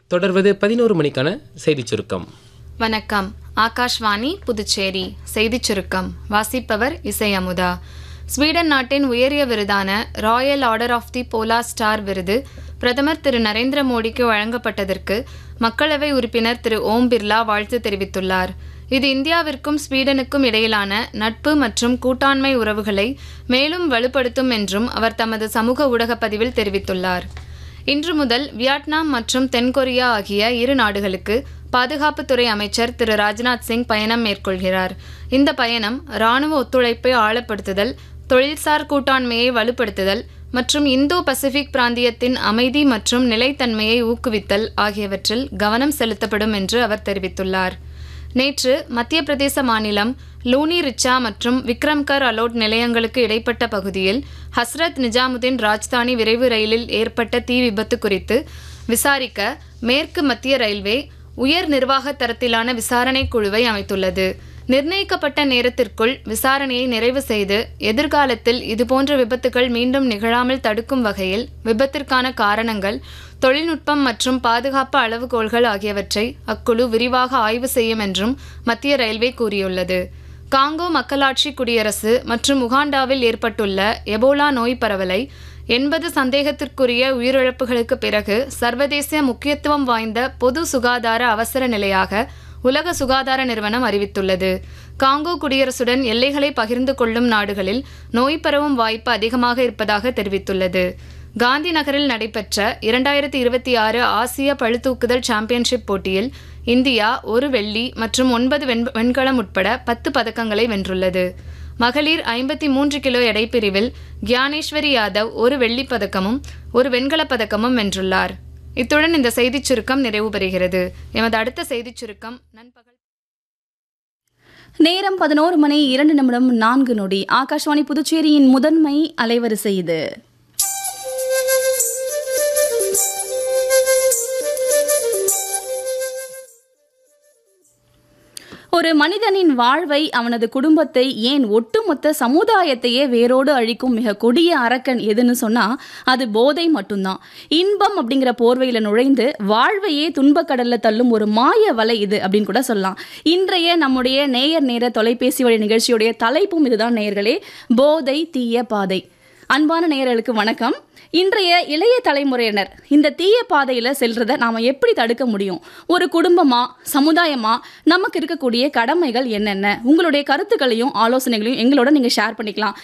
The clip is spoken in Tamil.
தொடர்வது பதினோரு மணிக்கான செய்திச் சுருக்கம் வணக்கம் ஆகாஷ்வாணி புதுச்சேரி செய்திச் சுருக்கம் வாசிப்பவர் இசை அமுதா ஸ்வீடன் நாட்டின் உயரிய விருதான royal order of the polar star விருது பிரதமர் திரு நரேந்திர மோடிக்கு வழங்கப்பட்டதற்கு மக்களவை உறுப்பினர் திரு ஓம் பிர்லா வாழ்த்து தெரிவித்துள்ளார் இது இந்தியாவிற்கும் ஸ்வீடனுக்கும் இடையிலான நட்பு மற்றும் கூட்டாண்மை உறவுகளை மேலும் வலுப்படுத்தும் என்றும் அவர் தமது சமூக ஊடகப் பதிவில் தெரிவித்துள்ளார் இன்று முதல் வியட்நாம் மற்றும் தென்கொரியா ஆகிய இரு நாடுகளுக்கு பாதுகாப்புத்துறை அமைச்சர் திரு ராஜ்நாத் சிங் பயணம் மேற்கொள்கிறார் இந்த பயணம் இராணுவ ஒத்துழைப்பை ஆழப்படுத்துதல் தொழில்சார் கூட்டாண்மையை வலுப்படுத்துதல் மற்றும் இந்தோ பசிபிக் பிராந்தியத்தின் அமைதி மற்றும் நிலைத்தன்மையை ஊக்குவித்தல் ஆகியவற்றில் கவனம் செலுத்தப்படும் என்று அவர் தெரிவித்துள்ளார் நேற்று மத்திய பிரதேச மாநிலம் லூனி ரிச்சா மற்றும் விக்ரம்கர் அலோட் நிலையங்களுக்கு இடைப்பட்ட பகுதியில் ஹஸ்ரத் நிஜாமுதீன் ராஜ்தானி விரைவு ரயிலில் ஏற்பட்ட தீ விபத்து குறித்து விசாரிக்க மேற்கு மத்திய ரயில்வே உயர் நிர்வாக தரத்திலான விசாரணை குழுவை அமைத்துள்ளது நிர்ணயிக்கப்பட்ட நேரத்திற்குள் விசாரணையை நிறைவு செய்து எதிர்காலத்தில் இதுபோன்ற விபத்துகள் மீண்டும் நிகழாமல் தடுக்கும் வகையில் விபத்திற்கான காரணங்கள் தொழில்நுட்பம் மற்றும் பாதுகாப்பு அளவுகோல்கள் ஆகியவற்றை அக்குழு விரிவாக ஆய்வு செய்யும் என்றும் மத்திய ரயில்வே கூறியுள்ளது காங்கோ மக்களாட்சி குடியரசு மற்றும் உகாண்டாவில் ஏற்பட்டுள்ள எபோலா நோய் பரவலை எண்பது சந்தேகத்திற்குரிய உயிரிழப்புகளுக்கு பிறகு சர்வதேச முக்கியத்துவம் வாய்ந்த பொது சுகாதார அவசர நிலையாக உலக சுகாதார நிறுவனம் அறிவித்துள்ளது காங்கோ குடியரசுடன் எல்லைகளை பகிர்ந்து கொள்ளும் நாடுகளில் நோய் பரவும் வாய்ப்பு அதிகமாக இருப்பதாக தெரிவித்துள்ளது காந்தி நகரில் நடைபெற்ற இரண்டாயிரத்தி இருபத்தி ஆறு ஆசிய பளுதூக்குதல் சாம்பியன்ஷிப் போட்டியில் இந்தியா ஒரு வெள்ளி மற்றும் ஒன்பது வெண் வெண்கலம் உட்பட பத்து பதக்கங்களை வென்றுள்ளது மகளிர் ஐம்பத்தி மூன்று கிலோ எடை பிரிவில் கியானேஸ்வரி யாதவ் ஒரு வெள்ளிப் பதக்கமும் ஒரு வெண்கலப் பதக்கமும் வென்றுள்ளார் இத்துடன் இந்த செய்திச் சுருக்கம் நிறைவு பெறுகிறது எமது அடுத்த செய்திச் சுருக்கம் நண்பகல் நேரம் பதினோரு மணி இரண்டு நிமிடம் நான்கு நொடி ஆகாஷ்வாணி புதுச்சேரியின் முதன்மை அலைவரிசை இது ஒரு மனிதனின் வாழ்வை அவனது குடும்பத்தை ஏன் ஒட்டுமொத்த சமுதாயத்தையே வேரோடு அழிக்கும் மிக கொடிய அரக்கன் எதுன்னு சொன்னா அது போதை மட்டும்தான் இன்பம் அப்படிங்கிற போர்வையில நுழைந்து வாழ்வையே துன்பக்கடல்ல தள்ளும் ஒரு மாய வலை இது அப்படின்னு கூட சொல்லலாம் இன்றைய நம்முடைய நேயர் நேர தொலைபேசி வழி நிகழ்ச்சியுடைய தலைப்பும் இதுதான் நேயர்களே போதை தீய பாதை அன்பான நேயர்களுக்கு வணக்கம் இன்றைய இளைய தலைமுறையினர் இந்த தீய பாதையில் செல்றதை நாம் எப்படி தடுக்க முடியும் ஒரு குடும்பமா சமுதாயமா நமக்கு இருக்கக்கூடிய கடமைகள் என்னென்ன உங்களுடைய கருத்துக்களையும் ஆலோசனைகளையும் எங்களோட நீங்கள் ஷேர் பண்ணிக்கலாம்